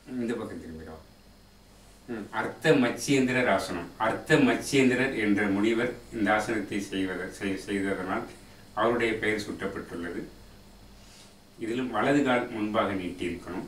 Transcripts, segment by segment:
இந்த பக்கம் திரும்பிடும் ம், அர்த்த மச்சியேந்திரர் ஆசனம் அர்த்த மச்சியேந்திரர் என்ற முனிவர் இந்த ஆசனத்தை செய்வத செய்- செய்ததனால் அவருடைய பெயர் சூட்டப்பட்டுள்ளது இதிலும் வலது கால் முன்பாக நீட்டியிருக்கணும்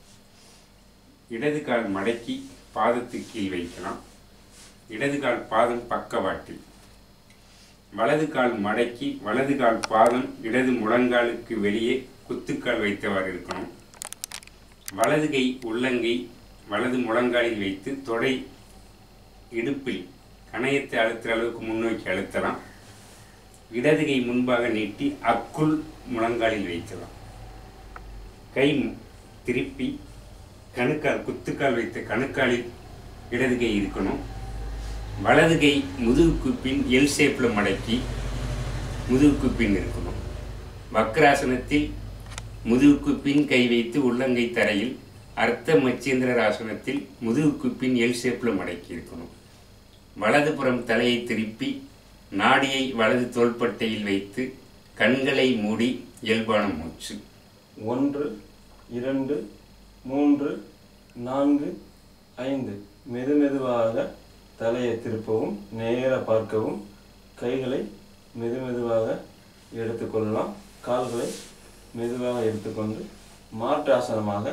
இடது கால் மடக்கி பாதத்துக்கு கீழ் வைக்கலாம் இடது கால் பாதம் பக்கவாட்டில் வலது கால் மடக்கி வலது கால் பாதம் இடது முழங்காலுக்கு வெளியே குத்துக்கால் வைத்தவாறு இருக்கணும் வலது கை உள்ளங்கை வலது முழங்காலில் வைத்து தொடை இடுப்பில் கணையத்தை அழுத்துற அளவுக்கு முன்னோக்கி அழுத்தலாம் இடது கை முன்பாக நீட்டி அக்குள் முழங்காலில் வைக்கலாம் கை மு- திருப்பி கணுக்கால் குத்துக்கால் வைத்த கணுக்காலில் இடது கை இருக்கணும் வலது கை முதுகுக்கு பின் எல் ஷேப்பில் மடக்கி முதுகுக்கு பின் இருக்கணும் வக்ராசனத்தில் முதுகுக்கு பின் கை வைத்து உள்ளங்கை தரையில் அர்த்த மச்சேந்திரர் ஆசனத்தில் முதுகுக்கு பின் எல் ஷேப்பில் மடக்கி இருக்கணும் வலதுபுறம் தலையை திருப்பி நாடியை வலது தோள்பட்டையில் வைத்து கண்களை மூடி இயல்பான மூச்சு ஒன்று இரண்டு மூன்று நான்கு ஐந்து மெது மெதுவாக தலையை திருப்பவும் நேர பார்க்கவும் கைகளை மெது மெதுவாக எடுத்துக்கொள்ளலாம் கால்களை மெதுவாக எடுத்துக்கொண்டு மாற்று ஆசனமாக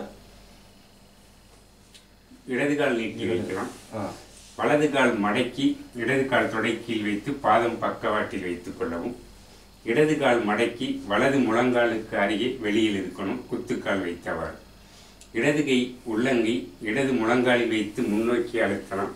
இடது கால் நீட்டி வைக்கலாம் ஆ, வலது கால் மடக்கி இடது கால் தொடை கீழ் வைத்து பாதம் பக்கவாட்டில் வைத்துக் கொள்ளவும் இடது கால் மடக்கி வலது முழங்காலுக்கு அருகே வெளியில் இருக்கணும் குத்துக்கால் வைத்தவாறு இடது கை உள்ளங்கை இடது முழங்காலில் வைத்து முன்னோக்கி அழுத்தலாம்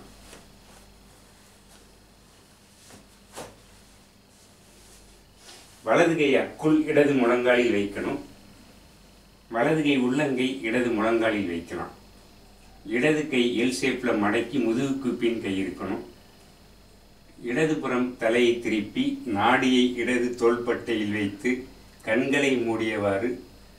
வலது கை அக்குள் இடது முழங்காலில் வைக்கணும் வலது கை உள்ளங்கை இடது முழங்காலில் வைக்கலாம் இடது கை எல் ஷேப்பில் மடக்கி முதுகுக்கு பின் கை இருக்கணும் இடதுபுறம் தலையை திருப்பி நாடியை இடது தோள்பட்டையில் வைத்து கண்களை மூடியவாறு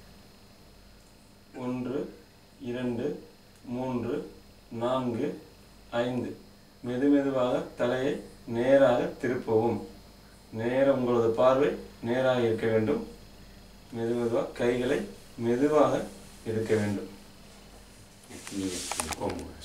ஒன்று இரண்டு மூன்று நான்கு ஐந்து மெது மெதுவாக தலையை நேராக திருப்பவும் நேர உங்களது பார்வை நேராக இருக்க வேண்டும் மெது மெதுவாக கைகளை மெதுவாக எடுக்க வேண்டும் நீங்கள் கோமுக